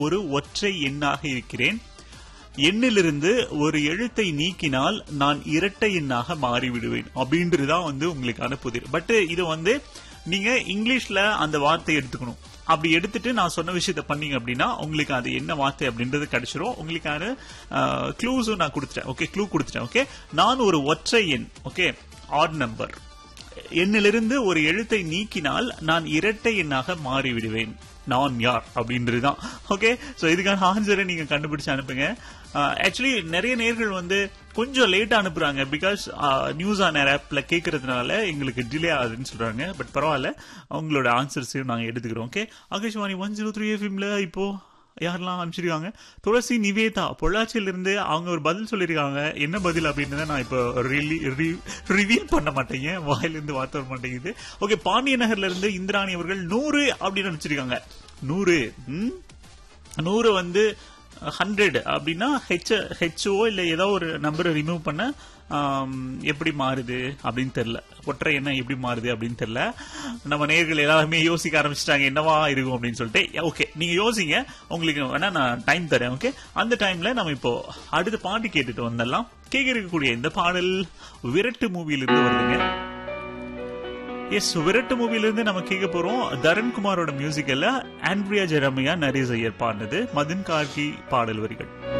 ஒரு ஒற்றை எண்ணாக இருக்கிறேன் எண்ணிலிருந்து ஒரு எழுத்தை நீக்கினால் நான் இரட்டை எண்ணாக மாறிவிடுவேன் அப்படின்றதுதான் வந்து உங்களுக்கான புதிர் பட் இது வந்து நீங்க இங்கிலீஷ்ல அந்த வார்த்தையை எடுத்துக்கணும் அப்படி எடுத்துட்டு நான் சொன்ன விஷயத்த பண்ணீங்க அப்படின்னா உங்களுக்கு அது என்ன வார்த்தை அப்படின்றது கிடைச்சிரும் உங்களுக்கான க்ளூஸும் நான் கொடுத்துட்டேன் ஓகே க்ளூ கொடுத்துட்டேன் ஓகே நான் ஒரு ஒற்றை எண் ஓகே ஆட் நம்பர் எண்ணிலிருந்து ஒரு எழுத்தை நீக்கினால் நான் இரட்டை எண்ணாக மாறிவிடுவேன் நான் யார் அப்படின்றதுதான் ஓகே சோ இதுக்கான ஆன்சரை நீங்க கண்டுபிடிச்சு அனுப்புங்க ஆக்சுவலி நிறைய நேர்கள் வந்து கொஞ்சம் லேட்டா அனுப்புறாங்க பிகாஸ் நியூஸ் ஆன் ஆப்ல கேட்கறதுனால எங்களுக்கு டிலே ஆகுதுன்னு சொல்றாங்க பட் பரவாயில்ல அவங்களோட ஆன்சர்ஸையும் நாங்க எடுத்துக்கிறோம் okay Akashvani one zero three எஃப்எம்ல இப்போ யாரெல்லாம் அனுப்பிச்சிருக்காங்க துளசி நிவேதா பொள்ளாச்சியில இருந்து அவங்க ஒரு பதில் சொல்லியிருக்காங்க என்ன பதில் அப்படின்றத நான் இப்போ ரிவீல் பண்ண மாட்டேங்க வாயிலிருந்து வார்த்தை வர மாட்டேங்குது ஓகே பாண்டிய நகர்ல இருந்து இந்திராணி அவர்கள் நூறு அப்படின்னு அனுப்பிச்சிருக்காங்க நூறு ம்? நூறு வந்து ஹண்ட்ரட் அப்படின்னா ஹெச் ஹெச்ஓ இல்ல ஏதோ ஒரு நம்பரை ரிமூவ் பண்ண ஆம், எப்படி மாறுது அப்படின்னு தெரியல ஒற்றை எண்ணம் எப்படி மாறுது அப்படின்னு தெரியல நம்ம நேர்கள் எல்லாருமே யோசிக்க ஆரம்பிச்சிட்டாங்க என்னவா இருக்கும் அப்படின்னு சொல்லிட்டு ஓகே நீங்க யோசிங்க உங்களுக்கு வேணா நான் டைம் தரேன் ஓகே அந்த டைம்ல நம்ம இப்போ அடுத்த பாட்டு கேட்டுட்டு வந்துடலாம் கேட்க இருக்கக்கூடிய இந்த பாடல் விரட்டு மூவில இருந்து வருதுங்க எஸ் விரட்டு மூவில இருந்து நம்ம கேட்க போறோம் தரண்குமாரோட மியூசிக்கல்ல ஆண்ட்ரியா ஜெரமியா நரேஸ் ஐயர் பாடினது மதன் கார்கி பாடல் வரிகள்